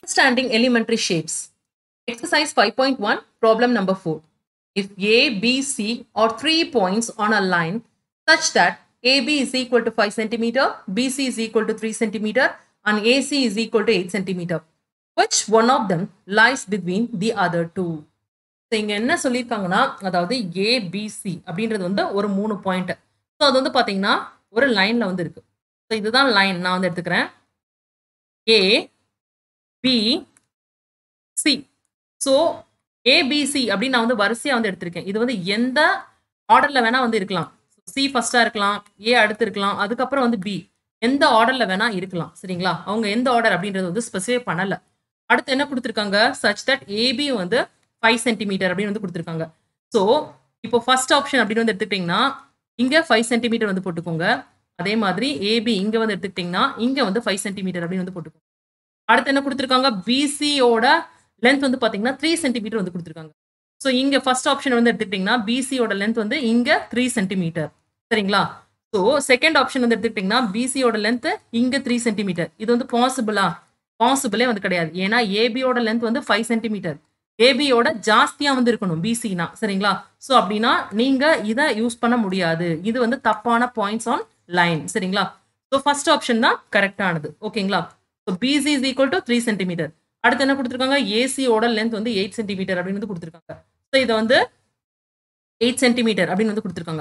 Understanding elementary shapes. Exercise 5.1, problem number 4. If A, B, C are three points on a line such that AB is equal to 5 centimeter, BC is equal to 3 centimeter, and AC is equal to 8 centimeter, which one of them lies between the other two? So இங்கே என்ன சொல்லியிருக்காங்கன்னா அதாவது ABC அப்படின்றது வந்து ஒரு மூணு point so அது வந்து பார்த்தீங்கன்னா ஒரு லைனில் வந்து இருக்கு ஸோ இதுதான் லைன் நான் வந்து எடுத்துக்கிறேன் A B C so ABC அப்படின்னு நான் வந்து வரிசையாக வந்து எடுத்திருக்கேன் இது வந்து எந்த ஆர்டரில் வேணால் வந்து இருக்கலாம் சி ஃபஸ்ட்டாக இருக்கலாம் ஏ அடுத்து இருக்கலாம் அதுக்கப்புறம் வந்து பி எந்த ஆர்டரில் வேணால் இருக்கலாம் சரிங்களா அவங்க எந்த ஆர்டர் அப்படின்றது வந்து ஸ்பெசிஃபை பண்ணலை அடுத்து என்ன கொடுத்துருக்காங்க சச் தட் ஏபி வந்து ஃபைவ் சென்டிமீட்டர் அப்படின்னு வந்து கொடுத்துருக்காங்க ஸோ இப்போ ஃபர்ஸ்ட் ஆப்ஷன் அப்படின்னு வந்து எடுத்துக்கிட்டிங்கன்னா இங்கே ஃபைவ் சென்டிமீட்டர் வந்து போட்டுக்கோங்க அதே மாதிரி ஏபி இங்கே வந்து எடுத்துக்கிட்டிங்கன்னா இங்கே வந்து ஃபைவ் சென்டிமீட்டர் அப்படின்னு வந்து போட்டுக்கோங்க அடுத்து என்ன கொடுத்துருக்காங்க பிசியோட லென்த் வந்து பார்த்தீங்கன்னா த்ரீ சென்டிமீட்டர் வந்து கொடுத்துருக்காங்க ஸோ இங்கே ஃபர்ஸ்ட் ஆப்ஷன் வந்து எடுத்துக்கிட்டிங்கன்னா பிசியோட லென்த் வந்து இங்கே த்ரீ சென்டிமீட்டர் சரிங்களா ஸோ செகண்ட் ஆப்ஷன் வந்து எடுத்துக்கிட்டிங்கன்னா பிசியோட லென்த் இங்கே த்ரீ சென்டிமீட்டர் இது வந்து பாசிபிளா பாசிபிளே வந்து கிடையாது ஏன்னா ஏபியோட லென்த் வந்து ஃபைவ் சென்டிமீட்டர் ஏபியோட ஜாஸ்தியா வந்து இருக்கணும் பிசினா சரிங்களா ஸோ அப்படின்னா நீங்க இதை யூஸ் பண்ண முடியாது இது வந்து தப்பான பாயிண்ட்ஸ் ஆன் லைன் சரிங்களா ஸோ ஃபர்ஸ்ட் ஆப்ஷன் தான் கரெக்டானது ஓகேங்களா so BC is equal to three centimetre அடுத்து என்ன கொடுத்துருக்காங்க ஏசியோட லென்த் வந்து எயிட் சென்டிமீட்டர் அப்படின்னு வந்து கொடுத்துருக்காங்க ஸோ இதை வந்து எயிட் சென்டிமீட்டர் அப்படின்னு வந்து கொடுத்துருக்காங்க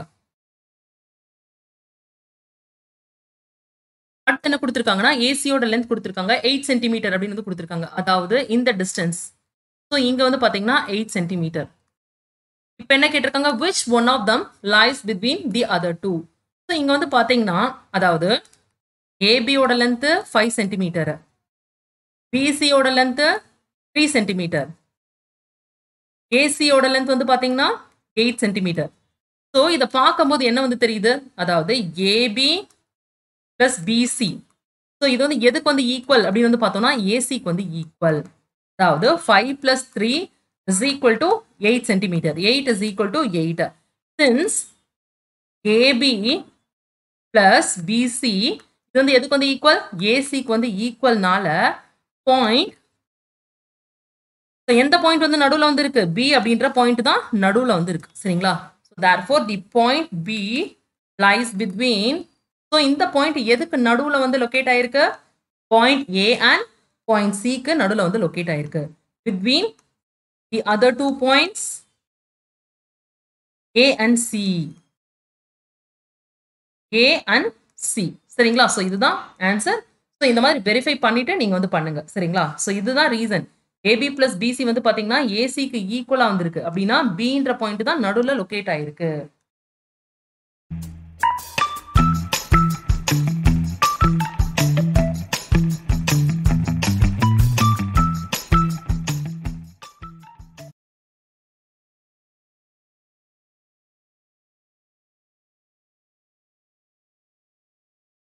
அடுத்து என்ன கொடுத்துருக்காங்கன்னா ஏசியோட லென்த் கொடுத்துருக்காங்க எயிட் சென்டிமீட்டர் அப்படின்னு வந்து கொடுத்துருக்காங்க அதாவது இந்த டிஸ்டன்ஸ் ஸோ இங்கே வந்து பார்த்தீங்கன்னா எயிட் சென்டிமீட்டர் இப்போ என்ன கேட்டிருக்காங்க which one of them lies between the other two so இங்கே வந்து பார்த்தீங்கன்னா அதாவது ஏபியோட லென்த்து ஃபைவ் சென்டிமீட்டர் பிசியோட லென்த்து த்ரீ சென்டிமீட்டர் ஏசியோட லென்த் வந்து பார்த்தீங்கன்னா எயிட் சென்டிமீட்டர் ஸோ இதை பார்க்கும்போது என்ன வந்து தெரியுது அதாவது ஏபி ப்ளஸ் பிசி ஸோ இது வந்து எதுக்கு வந்து ஈக்குவல் அப்படின்னு வந்து பார்த்தோம்னா ஏசிக்கு வந்து ஈக்குவல் அதாவது five plus three is equal to eight centimetre eight is equal to eight since AB plus BC இது வந்து எதுக்கு வந்து ஈக்குவல் ஏசிக்கு வந்து ஈக்குவல்னால பாயிண்ட் எந்த பாயிண்ட் வந்து நடுவில் வந்து இருக்கு பி அப்படின்ற பாயிண்ட் தான் நடுவில் வந்து இருக்கு சரிங்களா so therefore the point B lies between so இந்த பாயிண்ட் எதுக்கு நடுவில் வந்து லொக்கேட் ஆயிருக்கு பாயிண்ட் ஏ அண்ட் பாயிண்ட் சிக்கு நடுவில் வந்து லொக்கேட் ஆயிருக்கு between the other two points A and C A and C சரிங்களா ஸோ இதுதான் ஆன்சர் ஸோ இந்த மாதிரி வெரிஃபை பண்ணிட்டு நீங்கள் வந்து பண்ணுங்க சரிங்களா ஸோ இதுதான் ரீசன் ஏபி பிளஸ் பிசி வந்து பார்த்தீங்கன்னா ஏசிக்கு ஈக்குவலாக வந்திருக்கு அப்படின்னா பின்ற பாயிண்ட் தான் நடுவில் லொக்கேட் ஆயிருக்கு